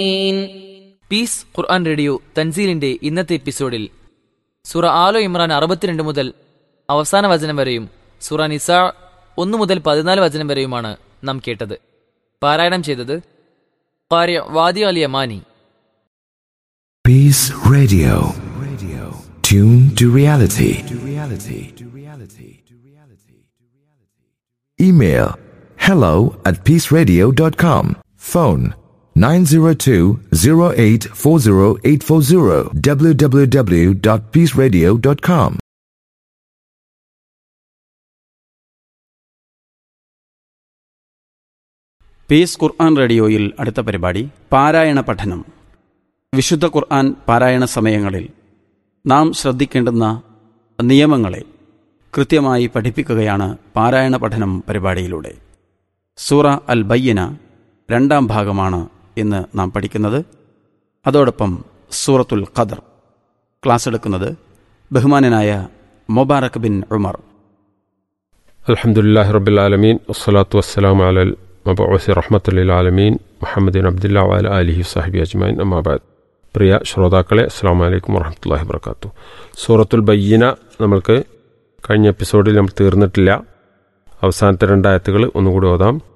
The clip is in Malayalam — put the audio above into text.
പീസ് ഖുർആൻ റേഡിയോ തൻസീലിന്റെ ഇന്നത്തെ എപ്പിസോഡിൽ സുറ ആലോ ഇമ്രാൻ അറുപത്തിരണ്ട് മുതൽ അവസാന വചനം വരെയും സുറ നിസ ഒന്ന് മുതൽ പതിനാല് വചനം വരെയുമാണ് നാം കേട്ടത് പാരായണം ചെയ്തത് കാര്യ വാദി Ali Amani Peace Radio. Radio. Tune to reality. To reality. To reality. To reality. Email hello at peaceradio.com. Phone 902-0840840 www.peaceradio.com. Peace Quran റേഡിയോയിൽ അടുത്ത പരിപാടി പാരായണ പഠനം വിശുദ്ധ ഖുർആൻ പാരായണ സമയങ്ങളിൽ നാം ശ്രദ്ധിക്കേണ്ടുന്ന നിയമങ്ങളെ കൃത്യമായി പഠിപ്പിക്കുകയാണ് പാരായണ പഠനം പരിപാടിയിലൂടെ സൂറ അൽ ബയ്യന രണ്ടാം ഭാഗമാണ് ഇന്ന് നാം പഠിക്കുന്നത് അതോടൊപ്പം സൂറത്തുൽ ഖദർ ക്ലാസ് എടുക്കുന്നത് ബഹുമാനനായ മൊബാറക് ബിൻ ഉമർ الحمد لله رب العالمين والصلاة والسلام على المبعوث رحمة للعالمين محمد بن عبد الله وعلى آله وصحبه أجمعين أما بعد പ്രിയ ശ്രോതാക്കളെ അസ്സാം വലൈക്കും വറഹമത്തല്ലാഹി വർക്കാത്തു സൂറത്തുൽ ബയ്യന നമ്മൾക്ക് കഴിഞ്ഞ എപ്പിസോഡിൽ നമ്മൾ തീർന്നിട്ടില്ല അവസാനത്തെ രണ്ടായത്തുകൾ ഒന്നുകൂടി ഓതാം